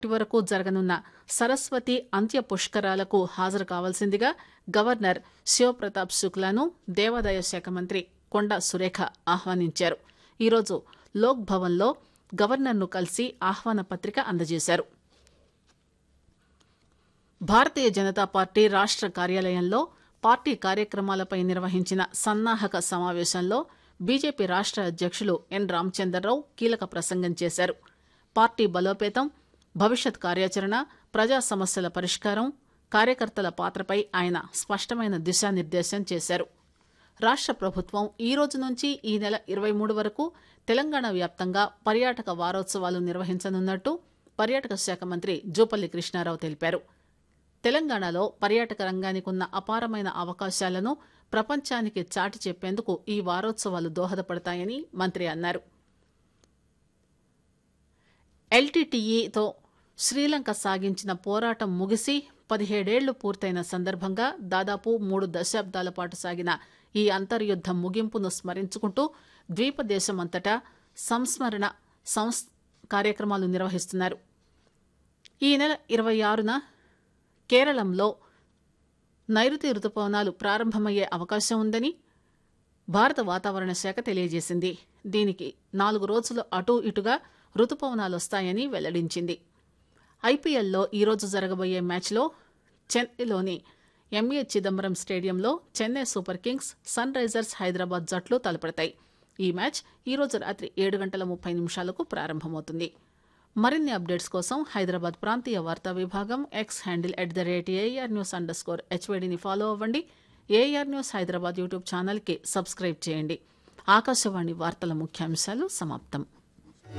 వరకు జరగనున్న సరస్వతి అంత్య పుష్కరాలకు హాజరు కావాల్సిందిగా గవర్నర్ శివప్రతాప్ శుక్లాను దేవాదాయ శాఖ మంత్రి కొండా సురేఖ ఆహ్వానించారు ఈరోజు లోక్ భవన్లో గవర్నర్ను కలిసి ఆహ్వాన పత్రిక అందజేశారు భారతీయ జనతా పార్టీ రాష్ట కార్యాలయంలో పార్టీ కార్యక్రమాలపై నిర్వహించిన సన్నాహక సమావేశంలో బీజేపీ రాష్ట అధ్యక్షులు ఎన్ రామచంద్రరావు కీలక ప్రసంగం చేశారు పార్టీ బలోపేతం భవిష్యత్ కార్యాచరణ ప్రజా సమస్యల పరిష్కారం కార్యకర్తల పాత్రపై ఆయన స్పష్టమైన దిశానిర్దేశం చేశారు రాష్ట ప్రభుత్వం ఈ రోజు నుంచి ఈ నెల ఇరవై మూడు వరకు తెలంగాణ వ్యాప్తంగా పర్యాటక వారోత్సవాలు నిర్వహించనున్నట్టు పర్యాటక శాఖ మంత్రి జూపల్లి కృష్ణారావు తెలిపారు తెలంగాణలో పర్యాటక రంగానికి ఉన్న అపారమైన అవకాశాలను ప్రపంచానికి చాటి చెప్పేందుకు ఈ వారోత్సవాలు దోహదపడతాయని మంత్రి అన్నారు ఎల్టీటీఈతో శ్రీలంక సాగించిన పోరాటం ముగిసి పదిహేడేళ్లు పూర్తయిన సందర్భంగా దాదాపు మూడు దశాబ్దాల పాటు సాగిన ఈ అంతర్యుద్దం ముగింపును స్మరించుకుంటూ ద్వీపదేశమంతటా సంస్మరణ సంస్ కార్యక్రమాలు నిర్వహిస్తున్నారు ఈ నెల ఇరవై ఆరున కేరళంలో నైరుతి రుతుపవనాలు ప్రారంభమయ్యే అవకాశం ఉందని భారత వాతావరణ శాఖ తెలియజేసింది దీనికి నాలుగు రోజులు అటూ ఇటుగా రుతుపవనాలు వస్తాయని వెల్లడించింది ఐపీఎల్లో ఈరోజు జరగబోయే మ్యాచ్లో చెన్నైలోని ఎంఏ చిదంబరం స్టేడియంలో Chennai Super Kings Sunrisers Hyderabad జట్లు తలపడతాయి ఈ మ్యాచ్ ఈరోజు రాత్రి ఏడు గంటల ముప్పై నిమిషాలకు ప్రారంభమవుతుంది మరిన్ని అప్డేట్స్ కోసం హైదరాబాద్ ప్రాంతీయ వార్తా విభాగం X handle at the rate AR news under score హెచ్వేడిని ఫాలో అవ్వండి ఏఆర్ న్యూస్ హైదరాబాద్ యూట్యూబ్ ఛానల్కి సబ్స్క్రైబ్ చేయండి ఆకాశవాణి వార్తల ముఖ్యాంశాలు సమాప్తం